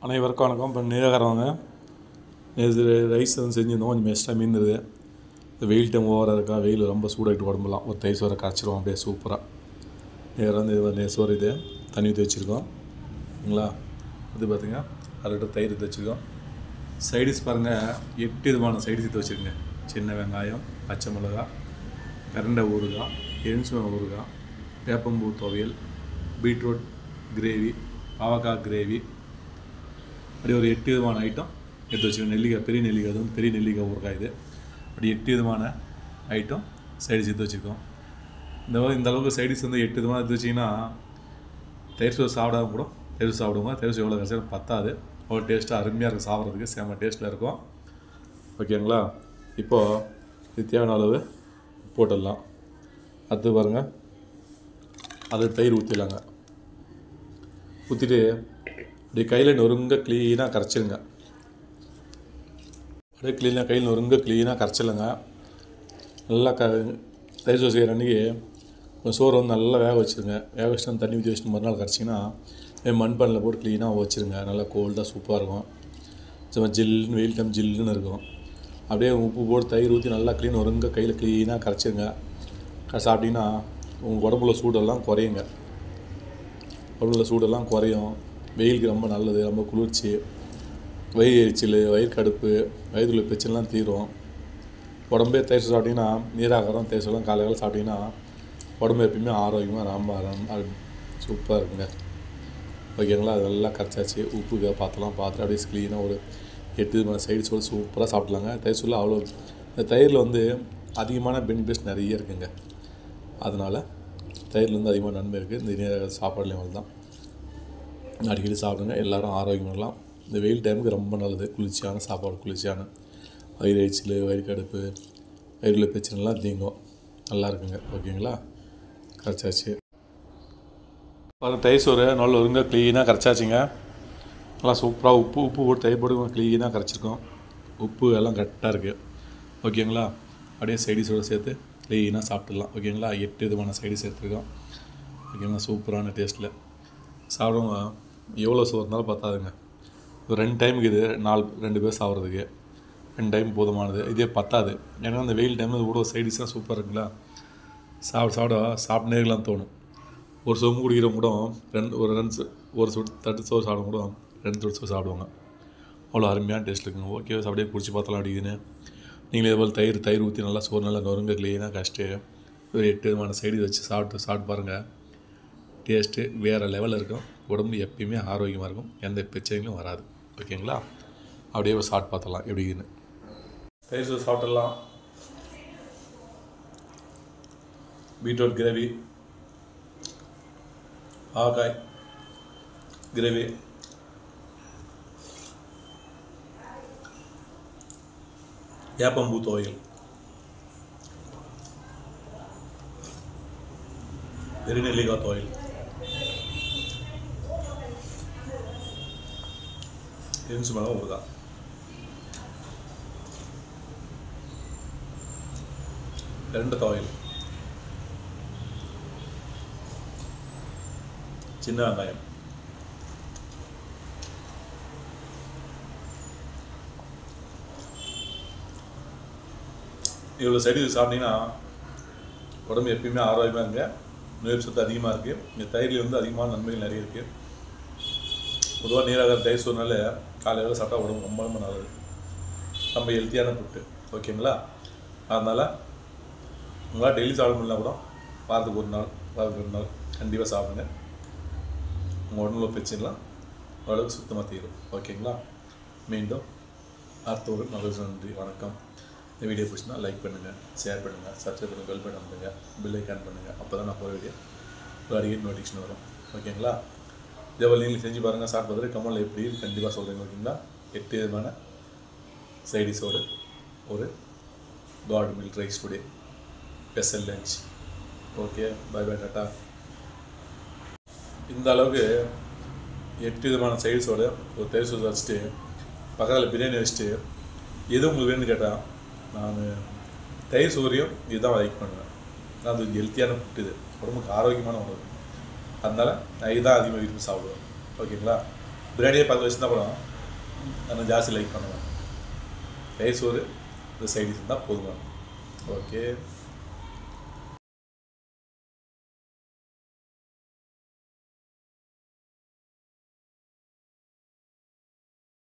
அனைவருக்கும் வணக்கம் இப்போ நீலகரவங்க இது ரைஸ் வந்து செஞ்சுருந்தோம் கொஞ்சம் எக்ஸ்ட்ரா மீன் இருக்குது இந்த வெயில் டைம் ஓவராக இருக்கா வெயில் ரொம்ப சூடாகிட்டு உடம்புலாம் ஒரு தை சோறை கரைச்சிருவோம் அப்படியே சூப்பராக நேரம் வந்து இது வந்து சோறு இது தண்ணி ஊற்றி வச்சுருக்கோம் சரிங்களா இது பார்த்திங்க அதில் தயிர் எடுத்து வச்சுருக்கோம் சைடிஸ் பாருங்கள் எட்டு விதமான சைடிஸ் எடுத்து வச்சுருங்க சின்ன வெங்காயம் பச்சை மிளகா பிரண்டை ஊறுகாய் எலுமிச்சம் ஊறுகாய் வேப்பம்பூ துவையல் பீட்ரூட் கிரேவி பாவக்காய் கிரேவி அப்படி ஒரு எட்டு விதமான ஐட்டம் எடுத்து வச்சுக்கோங்க நெல்லிக்காய் பெரிய நெல்லிக்காய் அது வந்து பெரிய நெல்லிக்காய் ஊறுகாய் இது அப்படி எட்டு விதமான ஐட்டம் சைடிஸ் எடுத்து வச்சுருக்கோம் இந்த மாதிரி இந்த அளவுக்கு சைடிஸ் வந்து எட்டு விதமாக எடுத்து வச்சிங்கன்னா தயிர் சோறு சாப்பிடாம கூட தயிர் சாப்பிடுவோங்க தயிர் சோறு எவ்வளோ கஷ்டம் பத்தாது அவ்வளோ டேஸ்ட்டாக அருமையாக இருக்கும் சாப்பிட்றதுக்கு செம்ம டேஸ்ட்டில் இருக்கும் ஓகேங்களா இப்போது இது தேவையான அளவு போட்டுடலாம் அடுத்து பாருங்கள் அது தயிர் ஊற்றிடலாங்க ஊற்றிட்டு அப்படியே கையில் நொறுங்க க்ளீனாக கரைச்சிருங்க அப்படியே க்ளீனாக கையில் நொறுங்க க்ளீனாக கரைச்சிடுங்க நல்லா க தயிர் சோறு செய்கிற அன்றைக்கி கொஞ்சம் சோறு வந்து நல்லா வேக வச்சுருங்க வேக வச்சுட்டு தண்ணி ஊற்றி வச்சுட்டு மறுநாள் கரைச்சிங்கன்னா மண்பானில் போட்டு க்ளீனாக வச்சுருங்க நல்லா கோல்டாக சூப்பராக இருக்கும் சும்மா ஜில்லுன்னு வெயில் டைம் ஜில்லுன்னு இருக்கும் அப்படியே உப்பு போட்டு தயிர் ஊற்றி நல்லா க்ளீன் நொறுங்க கையில் க்ளீனாக கரைச்சிருங்க க- சாப்பிட்டீங்கன்னா உங்கள் உடம்புல சூடெல்லாம் குறையுங்க உடம்புல சூடெல்லாம் குறையும் வெயிலுக்கு ரொம்ப நல்லது ரொம்ப குளிர்ச்சி வயிறு எரிச்சல் வயிறு கடுப்பு வயிற்றுல பிரச்சனைலாம் தீரும் உடம்பே தயிர் சோறு சாப்பிட்டீங்கன்னா நீராகாரம் தயிர் சோறுலாம் காலையில் சாப்பிட்டீங்கன்னா உடம்பு எப்பயுமே ஆரோக்கியமாக ரொம்ப ஆரம் சூப்பராக இருக்குங்க ஓகேங்களா அதெல்லாம் கரைச்சாச்சு உப்பு பார்த்தலாம் பார்த்துட்டு அப்படியே க்ளீனாக ஒரு எட்டு விதமான சைடு சோறு சூப்பராக சாப்பிட்லாங்க தயிர் சோறு அவ்வளோ இந்த தயிரில் வந்து அதிகமான பெனிஃபிட்ஸ் நிறைய இருக்குங்க அதனால் தயிரில் வந்து அதிகமாக நன்மை இருக்குது இந்த நீராக சாப்பாடுலேயும் தான் அடிக்கடி சாப்பிடுங்க எல்லாரும் ஆரோக்கியமாக இருக்கலாம் இந்த வெயில் டைமுக்கு ரொம்ப நல்லது குளிர்ச்சியான சாப்பாடு குளிர்ச்சியான வயிறு எரிச்சல் வயிறு கடுப்பு வயிறுல பிரச்சனைலாம் தீங்கும் நல்லா இருக்குங்க ஓகேங்களா கரைச்சாச்சு பாருங்க தயிர் சோறு நல்ல ஒருங்க க்ளீனாக கரைச்சாச்சுங்க நல்லா சூப்பராக உப்பு உப்பு போட்டு தயிர் போட்டு க்ளீனாக கரைச்சிருக்கோம் உப்பு எல்லாம் கரெக்டாக இருக்குது ஓகேங்களா அப்படியே சைடிஸோடு சேர்த்து க்ளீனாக சாப்பிட்டுடலாம் ஓகேங்களா எட்டு விதமான சைடிஸ் எடுத்துருக்கோம் ஓகேங்களா சூப்பரான டேஸ்ட்டில் சாப்பிடுவோங்க எவ்வளோ சோறு இருந்தாலும் பத்தாதுங்க ஒரு ரெண்டு டைமுக்கு இது நாலு ரெண்டு பேர் சாப்பிட்றதுக்கு ரெண்டு டைம் போதுமானது இதே பத்தாது ஏன்னா அந்த வெயில் டைமில் கூட சைடிஷ்லாம் சூப்பராக இருக்குங்களா சாப்பிட சாப்பிட சாப்பிட்டே இருக்கலாம் தோணும் ஒரு சொம்பு குடிக்கிறவங்க கூட ரெண்டு ஒரு ரெண்டு சு- ஒரு சுட்டு தட்டு சோறு சாப்பிடும் கூட ரெண்டு சுட்டு சோறு சாப்பிடுவாங்க அவ்வளோ அருமையான டேஸ்ட் இருக்குங்க ஓகே அப்படியே குடிச்சு பார்த்தலாம் அப்படிங்குன்னு நீங்களே இதே போல் தயிர் தயிர் ஊற்றி நல்லா சோறு நல்லா நொறுங்க க்ளீனாக கஷ்டு ஒரு எட்டு விதமான சைடு வச்சு சாப்பிட்டு சாப்பிட்டு பாருங்கள் டேஸ்ட்டு வேறு லெவலில் இருக்கும் உடம்பு எப்பயுமே ஆரோக்கியமாக இருக்கும் எந்த பிரச்சனைகளும் வராது ஓகேங்களா அப்படியே ஒரு சாப்பிட்டு பார்த்தலாம் எப்படின்னு தயிர் சோறு சாப்பிட்டுடலாம் பீட்ரூட் கிரேவி ஆகாய் கிரேவி ஏப்பம்பூ துவையல் பெருநெல்லிக்காய் துவையல் எரிஞ்சு மிளகா ஊறுகாய் ரெண்டு துவையல் சின்ன வெங்காயம் இவ்வளோ சைடு சாப்பிட்டீங்கன்னா உடம்பு எப்பயுமே ஆரோக்கியமாக இருங்க நோய் சத்து அதிகமாக இருக்குது இந்த தயிரில் வந்து அதிகமான நன்மைகள் நிறைய இருக்குது பொதுவாக நீராக தயிர் சோறுனால காலையில் சாப்பிட்டா உடம்பு ரொம்ப ரொம்ப நல்லது ரொம்ப ஹெல்த்தியான புட்டு ஓகேங்களா அதனால் உங்களால் டெய்லி சாப்பிட முடியல கூட வாரத்துக்கு ஒரு நாள் வாரத்துக்கு ஒரு நாள் கண்டிப்பாக சாப்பிடுங்க உங்கள் உடம்புல பிரச்சனைலாம் ஓரளவுக்கு சுத்தமாக தீரும் ஓகேங்களா மீண்டும் அடுத்த ஒரு நல்ல நன்றி வணக்கம் இந்த வீடியோ பிடிச்சினா லைக் பண்ணுங்கள் ஷேர் பண்ணுங்கள் சப்ஸ்கிரைப் பண்ணுங்கள் பெல் பட்டன் பண்ணுங்க பில் ஐக்கான் பண்ணுங்கள் அப்போ தான் நான் போகிற வீடியோ அடிக்கடி நோட்டிஃபிகேஷன் வரும் ஓகேங்களா இதே போல் நீங்கள் செஞ்சு பாருங்கள் சாப்பிட்டு பார்த்துட்டு கமலில் எப்படி கண்டிப்பாக சொல்கிறீங்க ஓகேங்களா எட்டு விதமான சைடிஸோடு ஒரு curd milk rice today special lunch okay bye bye tata இந்த அளவுக்கு எட்டு விதமான சைடிஸோட ஒரு தயிர் சோறு வச்சுட்டு பக்கத்தில் பிரியாணி வச்சுட்டு எது உங்களுக்கு வேணும்னு கேட்டால் நான் தயிர் சோறையும் இதுதான் லைக் பண்ணுவேன் நான் அது ஹெல்த்தியான ஃபுட் இது உடம்புக்கு ஆரோக்கியமான உணவு அதனால் நான் இதுதான் அதிகமாக விரும்பி சாப்பிடுவேன் ஓகேங்களா பிரியாணியே பார்த்து வச்சுருந்தா கூட நான் ஜாஸ்தி லைக் பண்ணுவேன் தயிர் சோறு இந்த சைடிஸ் இருந்தால் போதுங்க ஓகே